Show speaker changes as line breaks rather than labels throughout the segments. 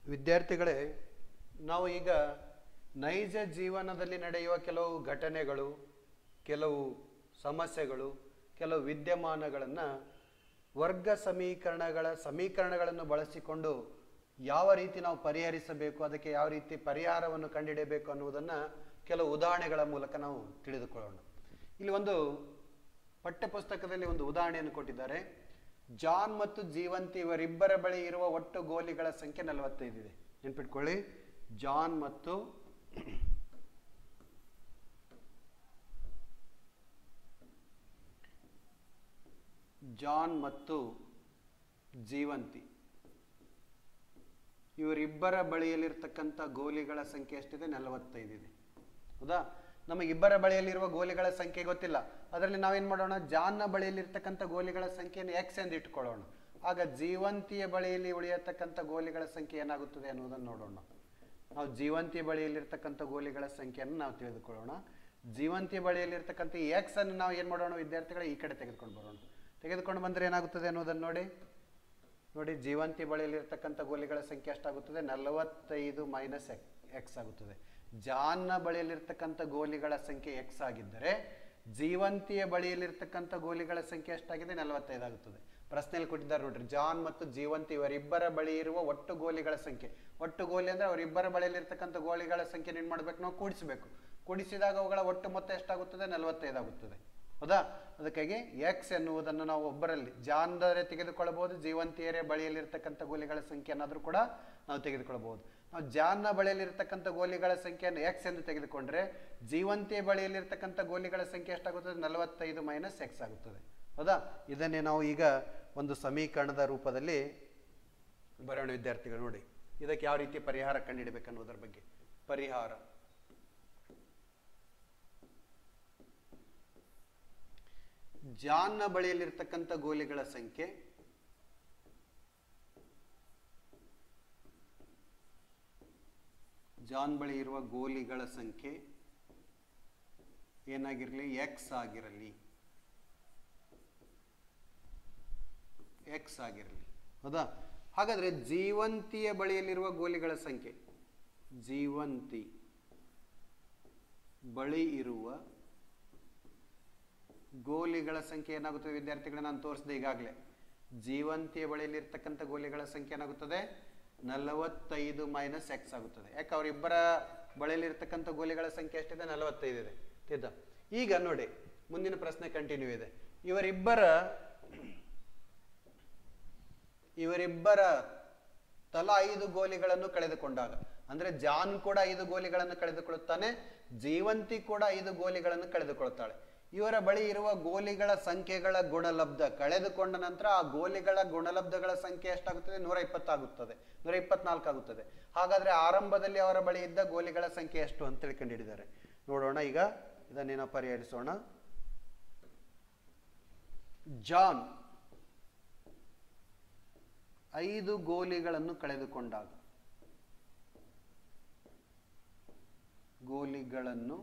ವಿದ್ಯಾರ್ಥಿಗಳೇ ನಾವು ಈಗ ನೈಜ ಜೀವನದಲ್ಲಿ ನಡೆಯುವ ಕೆಲವು ಘಟನೆಗಳು ಕೆಲವು ಸಮಸ್ಯೆಗಳು ಕೆಲವು ವಿದ್ಯಮಾನಗಳನ್ನು ವರ್ಗ ಸಮೀಕರಣಗಳ ಸಮೀಕರಣಗಳನ್ನು ಬಳಸಿಕೊಂಡು ಯಾವ ರೀತಿ ನಾವು ಪರಿಹರಿಸಬೇಕು ಅದಕ್ಕೆ ಯಾವ ರೀತಿ ಪರಿಹಾರವನ್ನು ಕಂಡುಹಿಡಿಯಬೇಕು ಅನ್ನುವುದನ್ನು ಕೆಲವು ಉದಾಹರಣೆಗಳ ಮೂಲಕ ನಾವು ತಿಳಿದುಕೊಳ್ಳೋಣ ಇಲ್ಲಿ ಒಂದು ಪಠ್ಯಪುಸ್ತಕದಲ್ಲಿ ಒಂದು ಉದಾಹರಣೆಯನ್ನು ಕೊಟ್ಟಿದ್ದಾರೆ ಜಾನ್ ಮತ್ತು ಜೀವಂತಿ ಇವರಿಬ್ಬರ ಬಳಿ ಇರುವ ಒಟ್ಟು ಗೋಲಿಗಳ ಸಂಖ್ಯೆ ನಲವತ್ತೈದು ಇದೆ ನೆನ್ಪಿಟ್ಕೊಳ್ಳಿ ಜಾನ್ ಮತ್ತು ಜಾನ್ ಮತ್ತು ಜೀವಂತಿ ಇವರಿಬ್ಬರ ಬಳಿಯಲ್ಲಿರ್ತಕ್ಕಂಥ ಗೋಲಿಗಳ ಸಂಖ್ಯೆ ಎಷ್ಟಿದೆ ನಲವತ್ತೈದು ಇದೆ ಹೌದಾ ನಮಗಿಬ್ಬರ ಬಳಿಯಲ್ಲಿರುವ ಗೋಲಿಗಳ ಸಂಖ್ಯೆ ಗೊತ್ತಿಲ್ಲ ಅದರಲ್ಲಿ ನಾವೇನು ಮಾಡೋಣ ಜಾನ್ನ ಬಳಿಯಲ್ಲಿರ್ತಕ್ಕಂಥ ಗೋಲಿಗಳ ಸಂಖ್ಯೆಯನ್ನು ಎಕ್ಸ್ ಎಂದು ಇಟ್ಕೊಳ್ಳೋಣ ಆಗ ಜೀವಂತಿಯ ಬಳಿಯಲ್ಲಿ ಉಳಿಯತಕ್ಕಂಥ ಗೋಲಿಗಳ ಸಂಖ್ಯೆ ಏನಾಗುತ್ತದೆ ಅನ್ನೋದನ್ನು ನೋಡೋಣ ನಾವು ಜೀವಂತಿ ಬಳಿಯಲ್ಲಿರ್ತಕ್ಕಂಥ ಗೋಲಿಗಳ ಸಂಖ್ಯೆಯನ್ನು ನಾವು ತಿಳಿದುಕೊಳ್ಳೋಣ ಜೀವಂತಿ ಬಳಿಯಲ್ಲಿರ್ತಕ್ಕಂಥ ಎಕ್ಸ್ ಅನ್ನು ನಾವು ಏನು ಮಾಡೋಣ ವಿದ್ಯಾರ್ಥಿಗಳ ಈ ಕಡೆ ತೆಗೆದುಕೊಂಡು ಬರೋಣ ತೆಗೆದುಕೊಂಡು ಬಂದರೆ ಏನಾಗುತ್ತದೆ ಅನ್ನೋದನ್ನು ನೋಡಿ ನೋಡಿ ಜೀವಂತಿ ಬಳಿಯಲ್ಲಿರ್ತಕ್ಕಂಥ ಗೋಲಿಗಳ ಸಂಖ್ಯೆ ಎಷ್ಟಾಗುತ್ತದೆ ನಲವತ್ತೈದು ಮೈನಸ್ ಎಕ್ಸ್ ಆಗುತ್ತದೆ ಜಾನ್ನ ಬಳಿಯಲ್ಲಿರ್ತಕ್ಕಂಥ ಗೋಲಿಗಳ ಸಂಖ್ಯೆ ಎಕ್ಸ್ ಆಗಿದ್ದರೆ ಜೀವಂತಿಯ ಬಳಿಯಲ್ಲಿರ್ತಕ್ಕಂಥ ಗೋಲಿಗಳ ಸಂಖ್ಯೆ ಎಷ್ಟಾಗಿದೆ ನಲವತ್ತೈದು ಆಗುತ್ತದೆ ಪ್ರಶ್ನೆಯಲ್ಲಿ ಕೊಟ್ಟಿದ್ದಾರೆ ನೋಡ್ರಿ ಜಾನ್ ಮತ್ತು ಜೀವಂತಿ ಇವರಿಬ್ಬರ ಬಳಿ ಇರುವ ಒಟ್ಟು ಗೋಲಿಗಳ ಸಂಖ್ಯೆ ಒಟ್ಟು ಗೋಲಿ ಅಂದ್ರೆ ಅವರಿಬ್ಬರ ಬಳಿಯಲ್ಲಿರ್ತಕ್ಕಂಥ ಗೋಲಿಗಳ ಸಂಖ್ಯೆ ಏನು ಮಾಡ್ಬೇಕು ನಾವು ಕೂಡಿಸಬೇಕು ಕೂಡಿಸಿದಾಗ ಅವುಗಳ ಒಟ್ಟು ಮೊತ್ತ ಎಷ್ಟಾಗುತ್ತದೆ ನಲವತ್ತೈದು ಆಗುತ್ತದೆ ಹೌದಾ ಅದಕ್ಕಾಗಿ ಎಕ್ಸ್ ಎನ್ನುವುದನ್ನು ನಾವು ಒಬ್ಬರಲ್ಲಿ ಜಾನ್ದರೆ ತೆಗೆದುಕೊಳ್ಳಬಹುದು ಜೀವಂತಿಯರೇ ಬಳಿಯಲ್ಲಿರ್ತಕ್ಕಂಥ ಗೋಲಿಗಳ ಸಂಖ್ಯೆಯನ್ನಾದರೂ ಕೂಡ ನಾವು ತೆಗೆದುಕೊಳ್ಳಬಹುದು ನಾವು ಜಾನ್ನ ಬಳಿಯಲ್ಲಿರ್ತಕ್ಕಂಥ ಗೋಲಿಗಳ ಸಂಖ್ಯೆಯನ್ನು ಎಕ್ಸ್ ಎಂದು ತೆಗೆದುಕೊಂಡ್ರೆ ಜೀವಂತಿಯ ಬಳಿಯಲ್ಲಿರ್ತಕ್ಕಂಥ ಗೋಲಿಗಳ ಸಂಖ್ಯೆ ಎಷ್ಟಾಗುತ್ತದೆ ನಲವತ್ತೈದು ಮೈನಸ್ ಎಕ್ಸ್ ಆಗುತ್ತದೆ ಹೌದಾ ಇದನ್ನೇ ನಾವು ಈಗ ಒಂದು ಸಮೀಕರಣದ ರೂಪದಲ್ಲಿ ಬರೋಣ ವಿದ್ಯಾರ್ಥಿಗಳು ನೋಡಿ ಇದಕ್ಕೆ ಯಾವ ರೀತಿ ಪರಿಹಾರ ಕಂಡುಹಿಡಬೇಕು ಅನ್ನೋದರ ಬಗ್ಗೆ ಪರಿಹಾರ ಜಾನ್ನ ಬಳಿಯಲ್ಲಿರ್ತಕ್ಕಂಥ ಗೋಲಿಗಳ ಸಂಖ್ಯೆ ಜಾನ್ ಬಳಿ ಇರುವ ಗೋಲಿಗಳ ಸಂಖ್ಯೆ ಏನಾಗಿರಲಿ ಎಕ್ಸ್ ಆಗಿರಲಿ ಎಕ್ಸ್ ಆಗಿರಲಿ ಹೌದಾ ಹಾಗಾದ್ರೆ ಜೀವಂತಿಯ ಬಳಿಯಲ್ಲಿರುವ ಗೋಲಿಗಳ ಸಂಖ್ಯೆ ಜೀವಂತಿ ಬಳಿ ಇರುವ ಗೋಲಿಗಳ ಸಂಖ್ಯೆ ಏನಾಗುತ್ತದೆ ವಿದ್ಯಾರ್ಥಿಗಳೇ ನಾನು ತೋರಿಸಿದೆ ಈಗಾಗಲೇ ಜೀವಂತಿಯ ಬಳಿಯಲ್ಲಿರ್ತಕ್ಕಂಥ ಗೋಲಿಗಳ ಸಂಖ್ಯೆ ಏನಾಗುತ್ತದೆ ನಲವತ್ತೈದು ಮೈನಸ್ ಎಕ್ಸ್ ಆಗುತ್ತದೆ ಯಾಕೆ ಅವರಿಬ್ಬರ ಬಳಿಯಲ್ಲಿರ್ತಕ್ಕಂಥ ಗೋಲಿಗಳ ಸಂಖ್ಯೆ ಎಷ್ಟಿದೆ ನಲವತ್ತೈದು ಇದೆ ತಿದ್ದ ಈಗ ನೋಡಿ ಮುಂದಿನ ಪ್ರಶ್ನೆ ಕಂಟಿನ್ಯೂ ಇದೆ ಇವರಿಬ್ಬರ ಇವರಿಬ್ಬರ ತಲಾ ಐದು ಗೋಲಿಗಳನ್ನು ಕಳೆದುಕೊಂಡಾಗ ಅಂದ್ರೆ ಜಾನ್ ಕೂಡ ಐದು ಗೋಲಿಗಳನ್ನು ಕಳೆದುಕೊಳ್ಳುತ್ತಾನೆ ಜೀವಂತಿ ಕೂಡ ಐದು ಗೋಲಿಗಳನ್ನು ಕಳೆದುಕೊಳ್ಳುತ್ತಾಳೆ ಇವರ ಬಳಿ ಇರುವ ಗೋಲಿಗಳ ಸಂಖ್ಯೆಗಳ ಗುಣಲಬ್ಧ ಕಳೆದುಕೊಂಡ ನಂತರ ಆ ಗೋಲಿಗಳ ಗುಣಲಬ್ಧಗಳ ಸಂಖ್ಯೆ ಎಷ್ಟಾಗುತ್ತದೆ ನೂರ ಇಪ್ಪತ್ತಾಗುತ್ತದೆ ನೂರ ಇಪ್ಪತ್ನಾಲ್ಕು ಆಗುತ್ತದೆ ಹಾಗಾದ್ರೆ ಆರಂಭದಲ್ಲಿ ಅವರ ಬಳಿ ಇದ್ದ ಗೋಲಿಗಳ ಸಂಖ್ಯೆ ಎಷ್ಟು ಅಂತ ತಿಳ್ಕೊಂಡಿದ್ದಾರೆ ನೋಡೋಣ ಈಗ ಇದನ್ನೇನೋ ಪರಿಹರಿಸೋಣ ಜಾನ್ ಐದು ಗೋಲಿಗಳನ್ನು ಕಳೆದುಕೊಂಡಾಗ ಗೋಲಿಗಳನ್ನು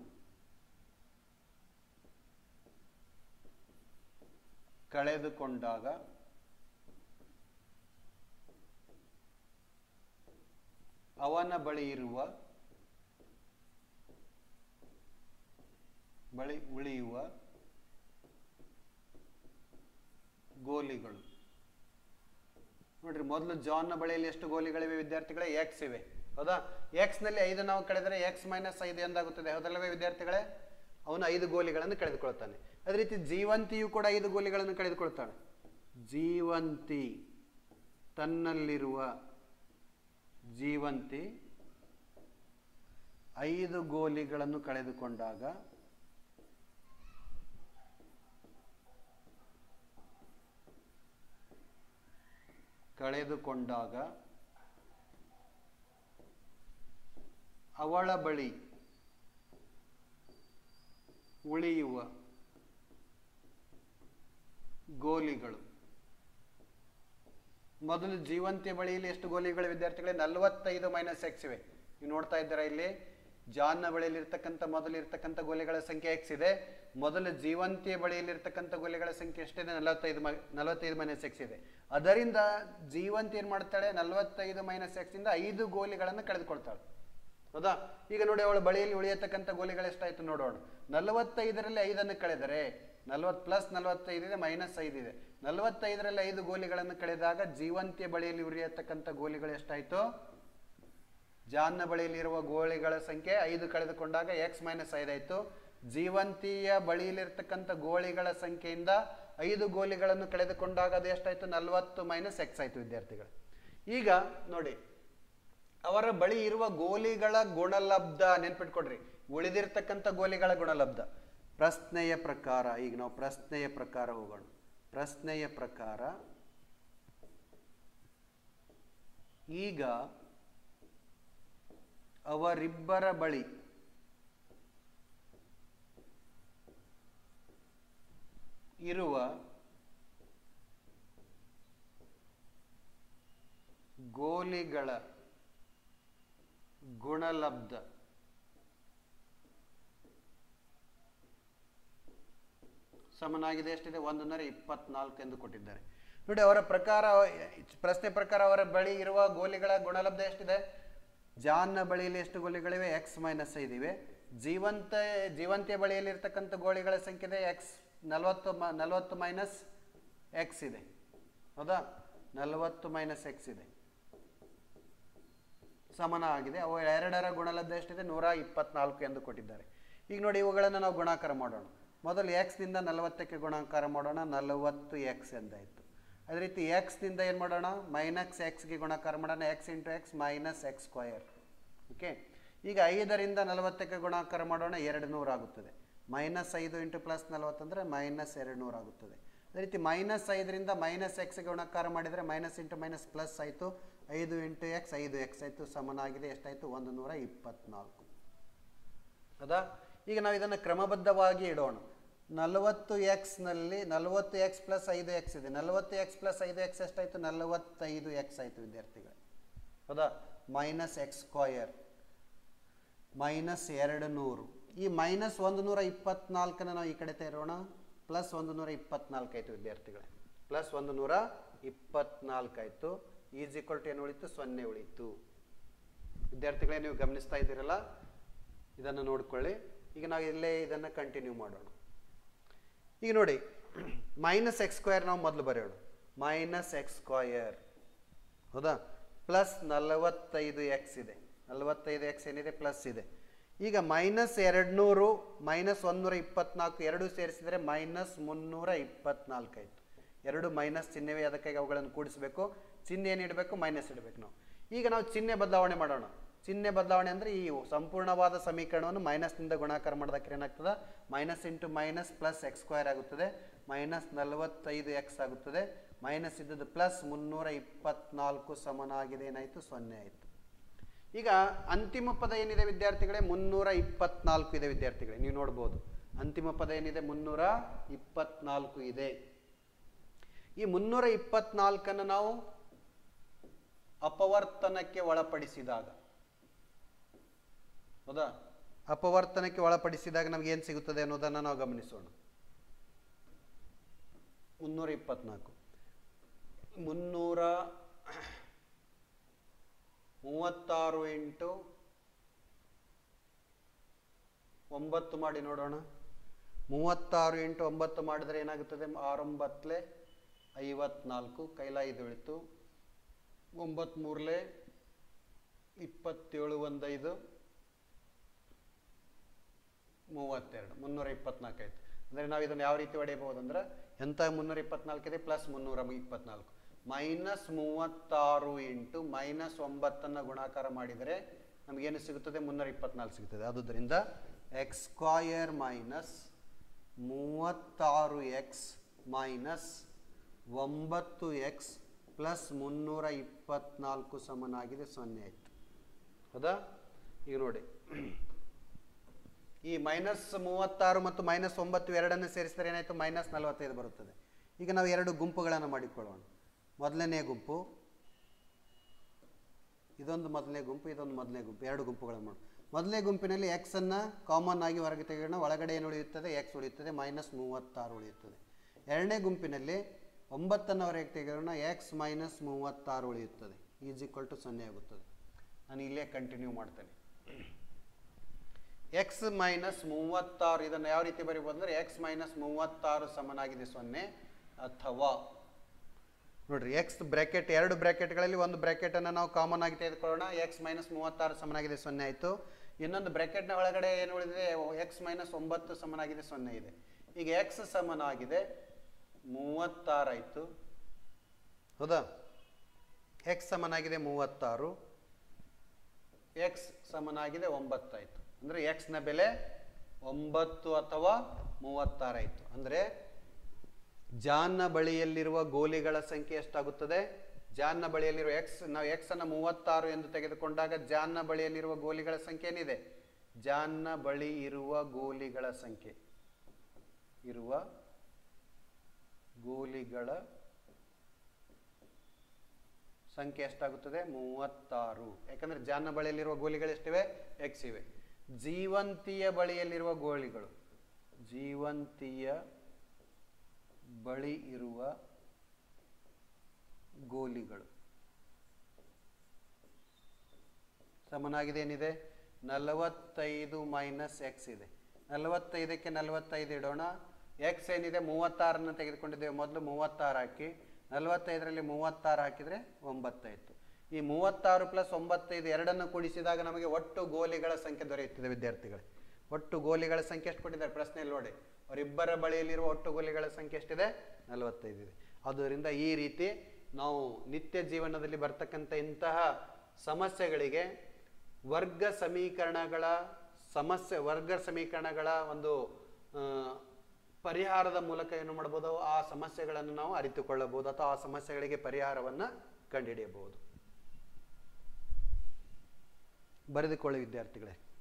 ಕಳೆದುಕೊಂಡಾಗ ಅವನ ಬಳಿ ಇರುವ ಬಳಿ ಉಳಿಯುವ ಗೋಲಿಗಳು ನೋಡ್ರಿ ಮೊದಲು ಜಾನ್ನ ಬಳಿಯಲ್ಲಿ ಎಷ್ಟು ಗೋಲಿಗಳಿವೆ ವಿದ್ಯಾರ್ಥಿಗಳೇ ಎಕ್ಸ್ ಇವೆ ಹೌದಾ ಎಕ್ಸ್ ನಲ್ಲಿ ಐದು ನಾವು ಕಳೆದರೆ ಎಕ್ಸ್ ಮೈನಸ್ ಐದು ಎಂದಾಗುತ್ತದೆ ಹೌದಲ್ಲವೇ ವಿದ್ಯಾರ್ಥಿಗಳೇ ಅವನು ಐದು ಗೋಲಿಗಳನ್ನು ಕಳೆದುಕೊಳ್ತಾನೆ ಅದೇ ರೀತಿ ಜೀವಂತಿಯು ಕೂಡ ಐದು ಗೋಲಿಗಳನ್ನು ಕಳೆದುಕೊಳ್ತಾಳೆ ಜೀವಂತಿ ತನ್ನಲ್ಲಿರುವ ಜೀವಂತಿ ಐದು ಗೋಲಿಗಳನ್ನು ಕಳೆದುಕೊಂಡಾಗ ಕಳೆದುಕೊಂಡಾಗ ಅವಳ ಬಳಿ ಉಳಿಯುವ ಗೋಲಿಗಳು ಮೊದಲು ಜೀವಂತಿಯ ಬಳಿಯಲ್ಲಿ ಎಷ್ಟು ಗೋಲಿಗಳು ವಿದ್ಯಾರ್ಥಿಗಳೇ ನಲವತ್ತೈದು ಮೈನಸ್ ಎಕ್ಸ್ ಇವೆ ನೀವು ನೋಡ್ತಾ ಇದ್ದೀರಾ ಇಲ್ಲಿ ಜಾನ್ನ ಬಳಿಯಲ್ಲಿರ್ತಕ್ಕಂಥ ಮೊದಲು ಇರ್ತಕ್ಕಂಥ ಗೋಲಿಗಳ ಸಂಖ್ಯೆ ಎಕ್ಸ್ ಇದೆ ಮೊದಲು ಜೀವಂತಿಯ ಬಳಿಯಲ್ಲಿರ್ತಕ್ಕಂಥ ಗೋಲಿಗಳ ಸಂಖ್ಯೆ ಎಷ್ಟಿದೆ ನಲವತ್ತೈದು ಮ ನಲವತ್ತೈದು ಮೈನಸ್ ಎಕ್ಸ್ ಇದೆ ಅದರಿಂದ ಜೀವಂತಿ ಏನು ಮಾಡ್ತಾಳೆ ನಲವತ್ತೈದು ಮೈನಸ್ ಎಕ್ಸ್ ಇಂದ ಐದು ಗೋಲಿಗಳನ್ನು ಕಳೆದುಕೊಳ್ತಾಳೆ ಹೌದಾ ಈಗ ನೋಡಿ ಅವಳ ಬಳಿಯಲ್ಲಿ ಉಳಿಯತಕ್ಕಂಥ ಗೋಲಿಗಳು ಎಷ್ಟಾಯ್ತು ನೋಡೋಣ ನಲವತ್ತೈದರಲ್ಲಿ ಐದನ್ನು ಕಳೆದರೆ ನಲವತ್ತು ಪ್ಲಸ್ ನಲವತ್ತೈದಿದೆ ಮೈನಸ್ ಐದಿದೆ ನಲವತ್ತೈದರಲ್ಲಿ ಐದು ಗೋಲಿಗಳನ್ನು ಕಳೆದಾಗ ಜೀವಂತಿಯ ಬಳಿಯಲ್ಲಿ ಉಳಿಯತಕ್ಕಂಥ ಗೋಲಿಗಳು ಎಷ್ಟಾಯ್ತು ಜಾನ್ನ ಬಳಿಯಲ್ಲಿರುವ ಗೋಳಿಗಳ ಸಂಖ್ಯೆ ಐದು ಕಳೆದುಕೊಂಡಾಗ ಎಕ್ಸ್ ಮೈನಸ್ ಐದಾಯ್ತು ಜೀವಂತಿಯ ಬಳಿಯಲ್ಲಿರ್ತಕ್ಕಂಥ ಗೋಳಿಗಳ ಸಂಖ್ಯೆಯಿಂದ ಐದು ಗೋಲಿಗಳನ್ನು ಕಳೆದುಕೊಂಡಾಗ ಅದು ಎಷ್ಟಾಯ್ತು ನಲವತ್ತು ಮೈನಸ್ ಎಕ್ಸ್ ಆಯ್ತು ವಿದ್ಯಾರ್ಥಿಗಳು ಈಗ ನೋಡಿ ಅವರ ಬಳಿ ಇರುವ ಗೋಲಿಗಳ ಗುಣಲಬ್ಧ ನೆನ್ಪಿಟ್ಕೊಡ್ರಿ ಉಳಿದಿರ್ತಕ್ಕಂಥ ಗೋಲಿಗಳ ಗುಣಲಬ್ಧ ಪ್ರಶ್ನೆಯ ಪ್ರಕಾರ ಈಗ ನಾವು ಪ್ರಶ್ನೆಯ ಪ್ರಕಾರ ಹೋಗೋಣ ಪ್ರಶ್ನೆಯ ಪ್ರಕಾರ ಈಗ ಅವರಿಬ್ಬರ ಬಳಿ ಇರುವ ಗೋಲಿಗಳ ಗುಣಲಬ್ಧ ಸಮನಾಗಿದೆ ಎಷ್ಟಿದೆ ಒಂದು ನೂರ ಇಪ್ಪತ್ನಾಲ್ಕು ಎಂದು ಕೊಟ್ಟಿದ್ದಾರೆ ನೋಡಿ ಅವರ ಪ್ರಕಾರ ಪ್ರಶ್ನೆ ಪ್ರಕಾರ ಅವರ ಬಳಿ ಇರುವ ಗೋಲಿಗಳ ಗುಣಲಬ್ಧ ಎಷ್ಟಿದೆ ಜಾನ್ನ ಬಳಿಯಲ್ಲಿ ಎಷ್ಟು ಗೋಲಿಗಳಿವೆ ಎಕ್ಸ್ ಮೈನಸ್ ಐದಿವೆ ಜೀವಂತ ಜೀವಂತಿಯ ಬಳಿಯಲ್ಲಿ ಇರ್ತಕ್ಕಂಥ ಗೋಲಿಗಳ ಸಂಖ್ಯೆ ಇದೆ ಎಕ್ಸ್ ನಲವತ್ತು ಮ ನಲವತ್ತು ಮೈನಸ್ ಎಕ್ಸ್ ಇದೆ ಹೌದಾ ನಲವತ್ತು ಮೈನಸ್ ಎಕ್ಸ್ ಇದೆ ಸಮಾನ ಆಗಿದೆ ಅವು ಎರಡರ ಗುಣಲಬ್ಧ ಎಷ್ಟಿದೆ ನೂರ ಇಪ್ಪತ್ನಾಲ್ಕು ಎಂದು ಕೊಟ್ಟಿದ್ದಾರೆ ಈಗ ನೋಡಿ ಇವುಗಳನ್ನು ನಾವು ಗುಣಾಕಾರ ಮಾಡೋಣ ಮೊದಲು ಎಕ್ಸ್ನಿಂದ ನಲವತ್ತಕ್ಕೆ ಗುಣಾಕಾರ ಮಾಡೋಣ ನಲವತ್ತು ಎಕ್ಸ್ ಎಂದಾಯಿತು ಅದೇ ರೀತಿ ಎಕ್ಸ್ನಿಂದ ಏನು ಮಾಡೋಣ ಮೈನಸ್ ಎಕ್ಸ್ಗೆ ಗುಣಾಕಾರ ಮಾಡೋಣ X into X minus X square okay ಈಗ ಐದರಿಂದ ನಲವತ್ತಕ್ಕೆ ಗುಣಾಕಾರ ಮಾಡೋಣ ಎರಡು ನೂರು ಆಗುತ್ತದೆ ಮೈನಸ್ ಐದು ಇಂಟು ಪ್ಲಸ್ ನಲವತ್ತಂದರೆ ಮೈನಸ್ ಎರಡು ನೂರು ಆಗುತ್ತದೆ ಅದೇ ರೀತಿ ಮೈನಸ್ ಐದರಿಂದ ಮೈನಸ್ ಎಕ್ಸ್ಗೆ ಗುಣಾಕಾರ ಮಾಡಿದರೆ ಮೈನಸ್ ಇಂಟು ಮೈನಸ್ ಪ್ಲಸ್ ಆಯಿತು ಐದು ಇಂಟು ಎಕ್ಸ್ ಐದು ಎಕ್ಸ್ ಆಯಿತು ಸಮನಾಗಿದೆ ಎಷ್ಟಾಯಿತು ಒಂದು ನೂರ ಇಪ್ಪತ್ನಾಲ್ಕು ಹೌದಾ ಈಗ ನಾವು ಇದನ್ನು ಕ್ರಮಬದ್ಧವಾಗಿ ಇಡೋಣ ನಲವತ್ತು ಎಕ್ಸ್ನಲ್ಲಿ ನಲವತ್ತು ಎಕ್ಸ್ ಪ್ಲಸ್ ಐದು ಎಕ್ಸ್ ಇದೆ ನಲವತ್ತು ಎಕ್ಸ್ ಪ್ಲಸ್ ಐದು ಎಕ್ಸ್ ಎಷ್ಟಾಯಿತು ನಲವತ್ತೈದು ಎಕ್ಸ್ ಆಯಿತು ವಿದ್ಯಾರ್ಥಿಗಳೇ ಹೌದಾ ಮೈನಸ್ ಎಕ್ಸ್ ಸ್ಕ್ವಯರ್ ಮೈನಸ್ ಎರಡು ನೂರು ಈ ಮೈನಸ್ ಒಂದು ನೂರ ಇಪ್ಪತ್ನಾಲ್ಕನ್ನು ನಾವು ಈ ಕಡೆ ತೆರೋಣ ಪ್ಲಸ್ ಒಂದು ನೂರ ಇಪ್ಪತ್ನಾಲ್ಕು ಆಯಿತು ವಿದ್ಯಾರ್ಥಿಗಳೇ ಪ್ಲಸ್ ಒಂದು ನೂರ ಇಪ್ಪತ್ನಾಲ್ಕು ಆಯಿತು ಈಸ್ ಈಕ್ವಲ್ ಟು ಏನು ಉಳಿತು ಸೊನ್ನೆ ಉಳಿತು ವಿದ್ಯಾರ್ಥಿಗಳೇ ನೀವು ಗಮನಿಸ್ತಾ ಇದ್ದೀರಲ್ಲ ಇದನ್ನು ನೋಡ್ಕೊಳ್ಳಿ ಈಗ ನಾವು ಇಲ್ಲೇ ಇದನ್ನು ಕಂಟಿನ್ಯೂ ಮಾಡೋಣ ಈಗ ನೋಡಿ ಮೈನಸ್ ಎಕ್ಸ್ ಸ್ಕ್ವಯರ್ ನಾವು ಮೊದಲು ಬರೆಯೋಣ ಮೈನಸ್ ಎಕ್ಸ್ ಸ್ಕ್ವಯರ್ ಹೌದಾ ಪ್ಲಸ್ ನಲವತ್ತೈದು ಎಕ್ಸ್ ಇದೆ ನಲವತ್ತೈದು ಎಕ್ಸ್ ಏನಿದೆ ಪ್ಲಸ್ ಇದೆ ಈಗ ಮೈನಸ್ ಎರಡುನೂರು ಮೈನಸ್ ಒಂದೂರ ಇಪ್ಪತ್ನಾಲ್ಕು ಎರಡು ಸೇರಿಸಿದರೆ ಮೈನಸ್ ಮುನ್ನೂರ ಇಪ್ಪತ್ನಾಲ್ಕು ಆಯಿತು ಎರಡು ಮೈನಸ್ ಚಿಹ್ನೆವೇ ಅದಕ್ಕಾಗಿ ಅವುಗಳನ್ನು ಕೂಡಿಸಬೇಕು ಚಿಹ್ನೆ ಏನು ಇಡಬೇಕು ಮೈನಸ್ ಇಡಬೇಕು ನಾವು ಈಗ ನಾವು ಚಿಹ್ನೆ ಬದಲಾವಣೆ ಮಾಡೋಣ ಚಿಹ್ನೆ ಬದಲಾವಣೆ ಅಂದರೆ ಈ ಸಂಪೂರ್ಣವಾದ ಸಮೀಕರಣವನ್ನು ಮೈನಸ್ನಿಂದ ಗುಣಾಕಾರ ಮಾಡಿದಕ್ಕೆ ಏನಾಗ್ತದೆ minus into minus plus X square ಆಗುತ್ತದೆ ಮೈನಸ್ ನಲವತ್ತೈದು ಎಕ್ಸ್ ಆಗುತ್ತದೆ ಮೈನಸ್ ಇದ್ದದ್ದು ಪ್ಲಸ್ ಮುನ್ನೂರ ಇಪ್ಪತ್ನಾಲ್ಕು ಸಮನಾಗಿದೆ ಏನಾಯಿತು ಸೊನ್ನೆ ಆಯಿತು ಈಗ ಅಂತಿಮ ಪದ ಏನಿದೆ ವಿದ್ಯಾರ್ಥಿಗಳೇ ಮುನ್ನೂರ ಇಪ್ಪತ್ನಾಲ್ಕು ಇದೆ ವಿದ್ಯಾರ್ಥಿಗಳೇ ನೀವು ನೋಡ್ಬೋದು ಅಂತಿಮ ಪದ ಏನಿದೆ ಮುನ್ನೂರ ಇಪ್ಪತ್ನಾಲ್ಕು ಇದೆ ಈ ಮುನ್ನೂರ ಇಪ್ಪತ್ನಾಲ್ಕನ್ನು ನಾವು ಅಪವರ್ತನಕ್ಕೆ ಒಳಪಡಿಸಿದಾಗ ಹೌದಾ ಅಪವರ್ತನಕ್ಕೆ ಒಳಪಡಿಸಿದಾಗ ನಮ್ಗೆ ಏನು ಸಿಗುತ್ತದೆ ಅನ್ನೋದನ್ನು ನಾವು ಗಮನಿಸೋಣ ಮುನ್ನೂರ ಇಪ್ಪತ್ನಾಲ್ಕು ಮುನ್ನೂರ ಮೂವತ್ತಾರು ಇಂಟು ಒಂಬತ್ತು ಮಾಡಿ ನೋಡೋಣ ಮೂವತ್ತಾರು ಇಂಟು ಒಂಬತ್ತು ಮಾಡಿದರೆ ಏನಾಗುತ್ತದೆ ಆರೊಂಬತ್ತಲೆ ಐವತ್ನಾಲ್ಕು ಕೈಲ ಐದು ಉಳಿತು ಒಂಬತ್ತು ಮೂರಲೆ ಇಪ್ಪತ್ತೇಳು ಒಂದೈದು ಮೂವತ್ತೆರಡು ಮುನ್ನೂರ ಇಪ್ಪತ್ನಾಲ್ಕು ಆಯ್ತು ಅಂದರೆ ನಾವು ಇದನ್ನು ಯಾವ ರೀತಿ ಹೊಡೆಯಬಹುದು ಅಂದ್ರೆ ಎಂಥ ಮುನ್ನೂರ ಇಪ್ಪತ್ನಾಲ್ಕು ಇದೆ ಪ್ಲಸ್ ಮುನ್ನೂರ ಇಪ್ಪತ್ನಾಲ್ಕು ಮೈನಸ್ ಮೂವತ್ತಾರು ಇಂಟು ಮೈನಸ್ ಒಂಬತ್ತನ್ನು ಗುಣಾಕಾರ ಮಾಡಿದರೆ ನಮಗೇನು ಸಿಗುತ್ತದೆ ಮುನ್ನೂರ ಇಪ್ಪತ್ನಾಲ್ಕು ಸಿಗುತ್ತದೆ ಆದುದರಿಂದ ಎಕ್ಸ್ ಸ್ಕ್ವಾಯರ್ ಮೈನಸ್ ಮೂವತ್ತಾರು ಎಕ್ಸ್ ಮೈನಸ್ ಒಂಬತ್ತು ಎಕ್ಸ್ ಪ್ಲಸ್ ಮುನ್ನೂರ ಇಪ್ಪತ್ನಾಲ್ಕು ಸಮನಾಗಿದೆ ಸೊನ್ನೆ ಆಯಿತು ಹೌದಾ ಈಗ ನೋಡಿ ಈ ಮೈನಸ್ ಮೂವತ್ತಾರು ಮತ್ತು ಮೈನಸ್ ಒಂಬತ್ತು ಎರಡನ್ನು ಸೇರಿಸಿದರೆ ಏನಾಯಿತು ಮೈನಸ್ ನಲವತ್ತೈದು ಬರುತ್ತದೆ ಈಗ ನಾವು ಎರಡು ಗುಂಪುಗಳನ್ನು ಮಾಡಿಕೊಳ್ಳೋಣ ಮೊದಲನೇ ಗುಂಪು ಇದೊಂದು ಮೊದಲನೇ ಗುಂಪು ಇದೊಂದು ಮೊದಲನೇ ಗುಂಪು ಎರಡು ಗುಂಪುಗಳನ್ನು ಮಾಡಿ ಮೊದಲನೇ ಗುಂಪಿನಲ್ಲಿ ಎಕ್ಸ್ ಅನ್ನ ಕಾಮನ್ ಆಗಿ ಹೊರಗೆ ತೆಗೆಯೋಣ ಒಳಗಡೆ ಏನು ಉಳಿಯುತ್ತದೆ ಎಕ್ಸ್ ಉಳಿಯುತ್ತದೆ ಮೈನಸ್ ಮೂವತ್ತಾರು ಉಳಿಯುತ್ತದೆ ಎರಡನೇ ಗುಂಪಿನಲ್ಲಿ ಒಂಬತ್ತನ್ನು ಹೊರಗೆ ತೆಗೆಯೋಣ ಎಕ್ಸ್ ಮೈನಸ್ ಮೂವತ್ತಾರು ಉಳಿಯುತ್ತದೆ ಈಸ್ ಈಕ್ವಲ್ ಟು ಸೊನ್ನೆ ಆಗುತ್ತದೆ ನಾನು ಇಲ್ಲೇ ಕಂಟಿನ್ಯೂ ಮಾಡ್ತೇನೆ ಎಕ್ಸ್ ಮೈನಸ್ ಮೂವತ್ತಾರು ಇದನ್ನು ಯಾವ ರೀತಿ ಬರೀಬೋದು ಅಂದರೆ ಎಕ್ಸ್ ಮೈನಸ್ ಮೂವತ್ತಾರು ಸಮನಾಗಿದೆ ಸೊನ್ನೆ ಅಥವಾ ನೋಡ್ರಿ ಎಕ್ಸ್ ಬ್ರ್ಯಾಕೆಟ್ ಎರಡು ಬ್ರ್ಯಾಕೆಟ್ಗಳಲ್ಲಿ ಒಂದು ಬ್ರ್ಯಾಕೆಟನ್ನು ನಾವು ಕಾಮನ್ ಆಗಿ ತೆಗೆದುಕೊಳ್ಳೋಣ ಎಕ್ಸ್ ಮೈನಸ್ ಮೂವತ್ತಾರು ಸಮನಾಗಿದೆ ಸೊನ್ನೆ ಆಯಿತು ಇನ್ನೊಂದು ಬ್ರ್ಯಾಕೆಟ್ನ ಒಳಗಡೆ ಏನು ಉಳಿದಿದೆ ಎಕ್ಸ್ ಮೈನಸ್ ಒಂಬತ್ತು ಸಮನಾಗಿದೆ ಸೊನ್ನೆ ಇದೆ ಈಗ ಎಕ್ಸ್ ಸಮನಾಗಿದೆ ಮೂವತ್ತಾರು ಆಯಿತು ಹೌದಾ ಎಕ್ಸ್ ಸಮನಾಗಿದೆ ಮೂವತ್ತಾರು ಎಕ್ಸ್ ಸಮನಾಗಿದೆ ಒಂಬತ್ತಾಯಿತು ಅಂದರೆ ಎಕ್ಸ್ನ ಬೆಲೆ ಒಂಬತ್ತು ಅಥವಾ ಮೂವತ್ತಾರಾಯಿತು ಅಂದರೆ ಜಾನ್ನ ಬಳಿಯಲ್ಲಿರುವ ಗೋಲಿಗಳ ಸಂಖ್ಯೆ ಎಷ್ಟಾಗುತ್ತದೆ ಜಾನ್ನ ಬಳಿಯಲ್ಲಿರುವ ಎಕ್ಸ್ ನಾವು ಎಕ್ಸ್ ಅನ್ನು ಮೂವತ್ತಾರು ಎಂದು ತೆಗೆದುಕೊಂಡಾಗ ಜಾನ್ನ ಬಳಿಯಲ್ಲಿರುವ ಗೋಲಿಗಳ ಸಂಖ್ಯೆ ಏನಿದೆ ಜಾನ್ನ ಬಳಿ ಇರುವ ಗೋಲಿಗಳ ಸಂಖ್ಯೆ ಇರುವ ಗೋಲಿಗಳ ಸಂಖ್ಯೆ ಎಷ್ಟಾಗುತ್ತದೆ ಮೂವತ್ತಾರು ಯಾಕಂದ್ರೆ ಜಾನ್ನ ಬಳಿಯಲ್ಲಿರುವ ಗೋಲಿಗಳು ಎಷ್ಟಿವೆ ಎಕ್ಸ್ ಇವೆ ಜೀವಂತಿಯ ಬಳಿಯಲ್ಲಿರುವ ಗೋಲಿಗಳು ಜೀವಂತಿಯ ಬಳಿ ಇರುವ ಗೋಲಿಗಳು ಸಮನಾಗಿದೆ ಏನಿದೆ ನಲವತ್ತೈದು ಮೈನಸ್ ಎಕ್ಸ್ ಇದೆ ನಲವತ್ತೈದಕ್ಕೆ ನಲವತ್ತೈದು ಇಡೋಣ ಎಕ್ಸ್ ಏನಿದೆ ಮೂವತ್ತಾರನ್ನು ತೆಗೆದುಕೊಂಡಿದ್ದೇವೆ ಮೊದಲು ಮೂವತ್ತಾರು ಹಾಕಿ ನಲವತ್ತೈದರಲ್ಲಿ ಮೂವತ್ತಾರು ಹಾಕಿದರೆ ಒಂಬತ್ತಾಯಿತು ಈ ಮೂವತ್ತಾರು ಪ್ಲಸ್ ಒಂಬತ್ತೈದು ಎರಡನ್ನು ಕೂಡಿಸಿದಾಗ ನಮಗೆ ಒಟ್ಟು ಗೋಲಿಗಳ ಸಂಖ್ಯೆ ದೊರೆಯುತ್ತದೆ ವಿದ್ಯಾರ್ಥಿಗಳೇ ಒಟ್ಟು ಗೋಲಿಗಳ ಸಂಖ್ಯೆ ಎಷ್ಟು ಕೊಟ್ಟಿದ್ದಾರೆ ಪ್ರಶ್ನೆಯಲ್ಲಿ ನೋಡಿ ಅವರಿಬ್ಬರ ಬಳಿಯಲ್ಲಿರುವ ಒಟ್ಟು ಗೋಲಿಗಳ ಸಂಖ್ಯೆ ಎಷ್ಟಿದೆ ನಲವತ್ತೈದು ಇದೆ ಆದ್ದರಿಂದ ಈ ರೀತಿ ನಾವು ನಿತ್ಯ ಜೀವನದಲ್ಲಿ ಬರ್ತಕ್ಕಂಥ ಇಂತಹ ಸಮಸ್ಯೆಗಳಿಗೆ ವರ್ಗ ಸಮೀಕರಣಗಳ ಸಮಸ್ಯೆ ವರ್ಗ ಸಮೀಕರಣಗಳ ಒಂದು ಆ, ಪರಿಹಾರದ ಮೂಲಕ ಏನು ಮಾಡ್ಬೋದು ಆ ಸಮಸ್ಯೆಗಳನ್ನು ನಾವು ಅರಿತುಕೊಳ್ಳಬಹುದು ಅಥವಾ ಆ ಸಮಸ್ಯೆಗಳಿಗೆ ಪರಿಹಾರವನ್ನು ಕಂಡುಹಿಡಿಯಬಹುದು ಬರೆದುಕೊಳ್ಳಿ ವಿದ್ಯಾರ್ಥಿಗಳೇ